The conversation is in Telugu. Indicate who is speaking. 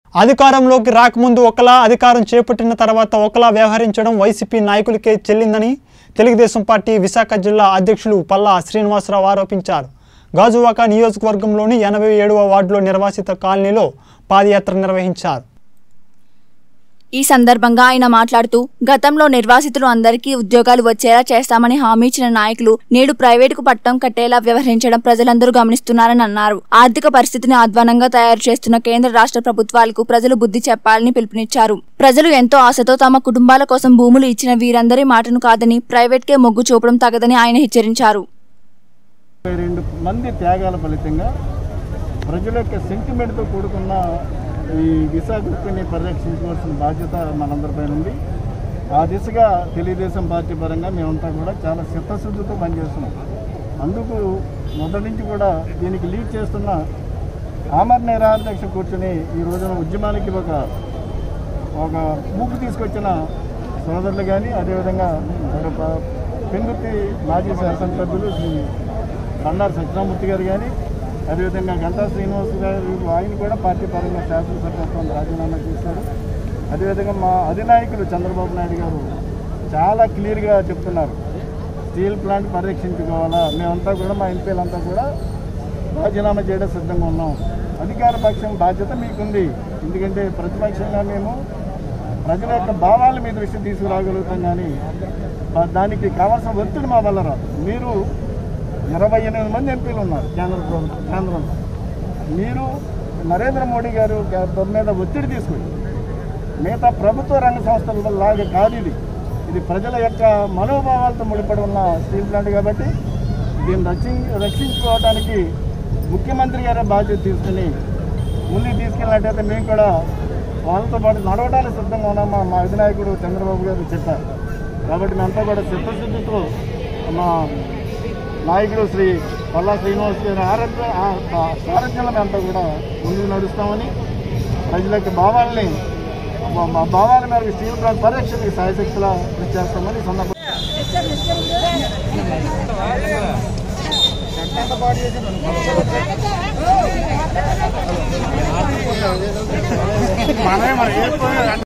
Speaker 1: అధికారంలోకి రాకముందు ఒకలా అధికారం చేపట్టిన తర్వాత ఒకలా వ్యవహరించడం వైసీపీ నాయకులకే చెల్లిందని తెలుగుదేశం పార్టీ విశాఖ జిల్లా అధ్యక్షులు పల్లా శ్రీనివాసరావు ఆరోపించారు గాజువాక నియోజకవర్గంలోని ఎనభై ఏడవ వార్డులో నిర్వాసిత కాలనీలో పాదయాత్ర నిర్వహించారు
Speaker 2: ఈ సందర్భంగా ఆయన మాట్లాడుతూ గతంలో నిర్వాసితులు అందరికీ ఉద్యోగాలు వచ్చేలా చేస్తామని హామీ ఇచ్చిన నాయకులు నేడు ప్రైవేటుకు పట్టం కట్టేలా వ్యవహరించడం ప్రజలందరూ గమనిస్తున్నారని అన్నారు ఆర్థిక పరిస్థితిని అధ్వానంగా తయారు చేస్తున్న కేంద్ర రాష్ట్ర ప్రభుత్వాలకు ప్రజలు బుద్ధి చెప్పాలని పిలుపునిచ్చారు ప్రజలు ఎంతో ఆశతో తమ కుటుంబాల కోసం భూములు ఇచ్చిన వీరందరి మాటను కాదని ప్రైవేట్కే మొగ్గు చూపడం తగదని ఆయన హెచ్చరించారు
Speaker 3: ఇరవై రెండు మంది త్యాగాల ఫలితంగా ప్రజల యొక్క సెంటిమెంట్తో కూడుకున్న ఈ విశాఖని పరిరక్షించుకోవాల్సిన బాధ్యత మనందరిపైన ఉంది ఆ దిశగా తెలుగుదేశం పార్టీ పరంగా మేమంతా కూడా చాలా చిత్తశుద్ధితో పనిచేస్తున్నాం అందుకు మొదటి నుంచి కూడా దీనికి లీడ్ చేస్తున్న ఆమర్ నిరాధ్యక్ష కూర్చొని ఈ రోజున ఉద్యమానికి ఒక ఒక మూపు తీసుకొచ్చిన సోదరులు కానీ అదేవిధంగా మరి ప- పెందుర్తి మాజీ శాసనసభ్యులు శ్రీ బండారు సత్యనామూర్తి గారు కానీ అదేవిధంగా గంటా శ్రీనివాస్ గారు ఆయన కూడా పార్టీ పరంగా శాసనసభ్యత్వం రాజీనామా చేశారు అదేవిధంగా మా అధినాయకులు చంద్రబాబు నాయుడు గారు చాలా క్లియర్గా చెప్తున్నారు స్టీల్ ప్లాంట్ పరిరక్షించుకోవాలా మేమంతా కూడా మా ఎంపీలంతా కూడా రాజీనామా చేయడం సిద్ధంగా ఉన్నాం అధికార పక్షం బాధ్యత మీకుంది ఎందుకంటే ప్రతిపక్షంగా మేము ప్రజల యొక్క భావాల మీద విషయం తీసుకురాగలుగుతాం కానీ ఆ దానికి కావాల్సిన ఒత్తిడి మా వల్ల రాదు మీరు ఇరవై ఎనిమిది మంది ఎంపీలు ఉన్నారు కేంద్ర ప్రభుత్వం కేంద్రంలో మీరు నరేంద్ర మోడీ గారు గారి మీద ఒత్తిడి తీసుకుని మిగతా ప్రభుత్వ రంగ సంస్థల లాగా కాదు ఇది ఇది ప్రజల యొక్క మనోభావాలతో ముడిపడి ఉన్న స్టీల్ ప్లాంట్ కాబట్టి దీన్ని రక్షి రక్షించుకోవడానికి ముఖ్యమంత్రి గారే బాధ్యత తీసుకుని ముందుకు తీసుకెళ్ళినట్టయితే మేము కూడా వాళ్ళతో పాటు నడవడానికి సిద్ధంగా ఉన్నామా మా అధినాయకుడు చంద్రబాబు గారు చెప్పారు కాబట్టి మేమంతా కూడా చిత్తశుద్ధితో మా నాయకుడు శ్రీ పల్లా శ్రీనివాస్ గారి ఆరోగ్య సారథ్యంలో మేమంతా కూడా ముందుకు నడుస్తామని ప్రజల యొక్క భావాల్ని మా మా భావాల మేరకు స్టీల్ ప్లాంట్ పరిరక్షణకి సాయశక్తిలా కృషి చేస్తామని ఈ సందర్భంగా మనమే మనం